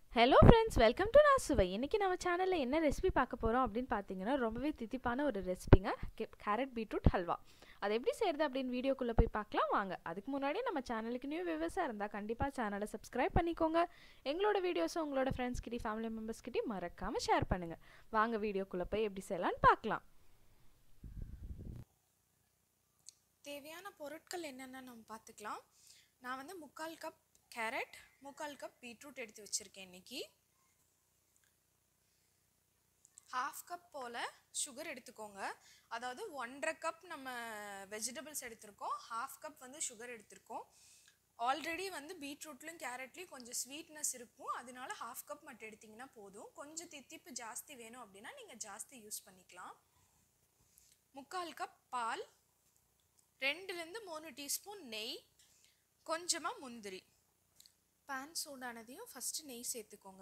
hello friends welcome to நான் சுவை இன்றைக்கி நம்ம சேனலில் என்ன ரெசிபி பார்க்க போகிறோம் அப்படின்னு பார்த்தீங்கன்னா ரொம்பவே தித்திப்பான ஒரு ரெசிபிங்க கேரட் பீட்ரூட் ஹல்வா அது எப்படி செய்கிறது அப்படின்னு வீடியோக்குள்ளே போய் பார்க்கலாம் வாங்க அதுக்கு முன்னாடி நம்ம சேனலுக்கு நியூ வியூவர்ஸாக இருந்தால் கண்டிப்பாக சேனலை சப்ஸ்கிரைப் பண்ணிக்கோங்க எங்களோட வீடியோஸும் உங்களோட ஃப்ரெண்ட்ஸ் கிட்டே ஃபேமிலி மெம்பர்ஸ் கிட்டே மறக்காமல் ஷேர் பண்ணுங்கள் வாங்க வீடியோக்குள்ளே போய் எப்படி செய்யலான்னு பார்க்கலாம் தேவையான பொருட்கள் என்னென்னு நம்ம பார்த்துக்கலாம் நான் வந்து முக்கால் கப் கேரட் முக்கால் கப் பீட்ரூட் எடுத்து வச்சுருக்கேன் இன்றைக்கி ஹாஃப் கப் போல் சுகர் எடுத்துக்கோங்க அதாவது ஒன்றரை கப் நம்ம வெஜிடபிள்ஸ் எடுத்திருக்கோம் ஹாஃப் கப் வந்து சுகர் எடுத்திருக்கோம் ஆல்ரெடி வந்து பீட்ரூட்லையும் கேரட்லேயும் கொஞ்சம் ஸ்வீட்னஸ் இருக்கும் அதனால ஹாஃப் கப் மட்டும் எடுத்திங்கன்னா போதும் கொஞ்சம் தித்திப்பு ஜாஸ்தி வேணும் அப்படின்னா நீங்கள் ஜாஸ்தி யூஸ் பண்ணிக்கலாம் முக்கால் கப் பால் ரெண்டுலேருந்து மூணு டீஸ்பூன் நெய் கொஞ்சமாக முந்திரி பேன் சூடானதையும் ஃபஸ்ட்டு நெய் சேர்த்துக்கோங்க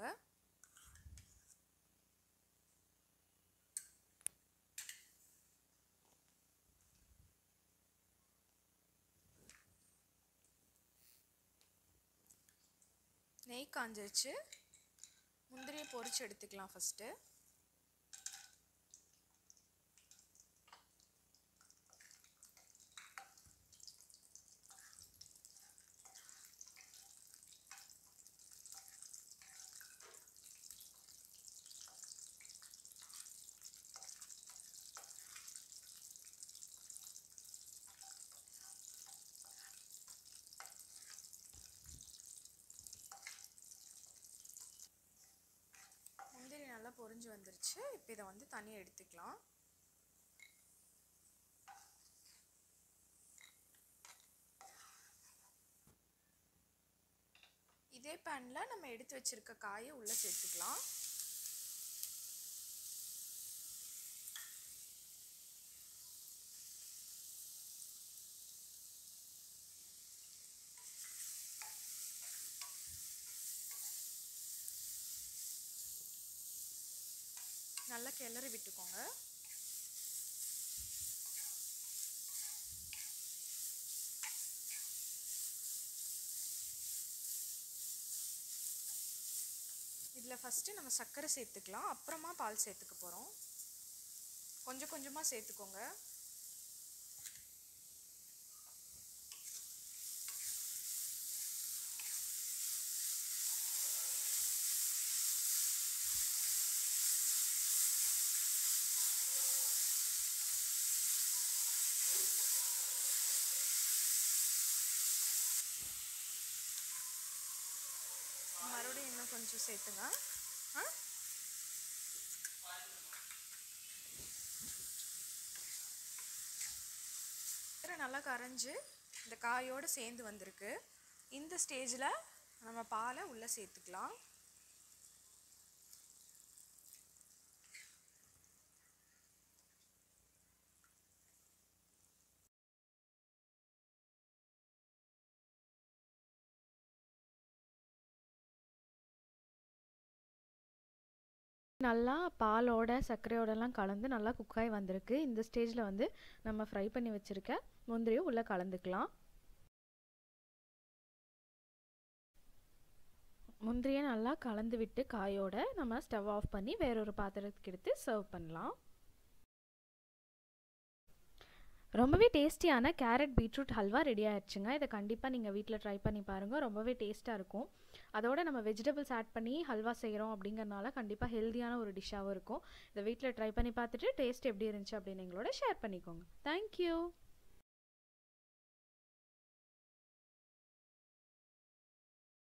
நெய் காஞ்சிருச்சு முந்திரியை பொரிச்சு எடுத்துக்கலாம் ஃபஸ்ட்டு முந்திரி நல்லா பொரிஞ்சு வந்துருச்சு இப்போ இதை வந்து தனியாக எடுத்துக்கலாம் இதே பேனில் நம்ம எடுத்து வச்சிருக்க காயை உள்ளே சேர்த்துக்கலாம் நல்லா கிளறி விட்டுக்கோங்க இதில் ஃபஸ்ட்டு நம்ம சர்க்கரை சேர்த்துக்கலாம் அப்புறமா பால் சேர்த்துக்க போகிறோம் கொஞ்சம் கொஞ்சமாக சேர்த்துக்கோங்க மறுபடியும் இன்னும் கொஞ்சம் சேர்த்துங்க ஆ நல்லா கரைஞ்சி இந்த காயோடு சேர்ந்து வந்திருக்கு இந்த ஸ்டேஜில் நம்ம பாலை உள்ளே சேர்த்துக்கலாம் நல்லா பாலோட சர்க்கரையோடலாம் கலந்து நல்லா குக்காய் வந்திருக்கு இந்த ஸ்டேஜில் வந்து நம்ம ஃப்ரை பண்ணி வச்சுருக்க முந்திரியும் உள்ளே கலந்துக்கலாம் முந்திரியை நல்லா கலந்து விட்டு காயோட நம்ம ஸ்டவ் ஆஃப் பண்ணி வேறொரு பாத்திரத்துக்கு எடுத்து சர்வ் பண்ணலாம் ரொம்பவே டேஸ்டியான கேரட் பீட்ரூட் ஹல்வா ரெடி ஆயிடுச்சுங்க இதை கண்டிப்பாக நீங்கள் வீட்டில் ட்ரை பண்ணி பாருங்கள் ரொம்பவே டேஸ்ட்டாக இருக்கும் அதோட நம்ம வெஜிடபிள்ஸ் ஆட் பண்ணி ஹல்வா செய்கிறோம் அப்படிங்கிறனால கண்டிப்பாக ஹெல்த்தியான ஒரு டிஷ்ஷாகவும் இருக்கும் இதை வீட்டில் ட்ரை பண்ணி பார்த்துட்டு டேஸ்ட் எப்படி இருந்துச்சு அப்படின்னு எங்களோட ஷேர் பண்ணிக்கோங்க தேங்க்யூ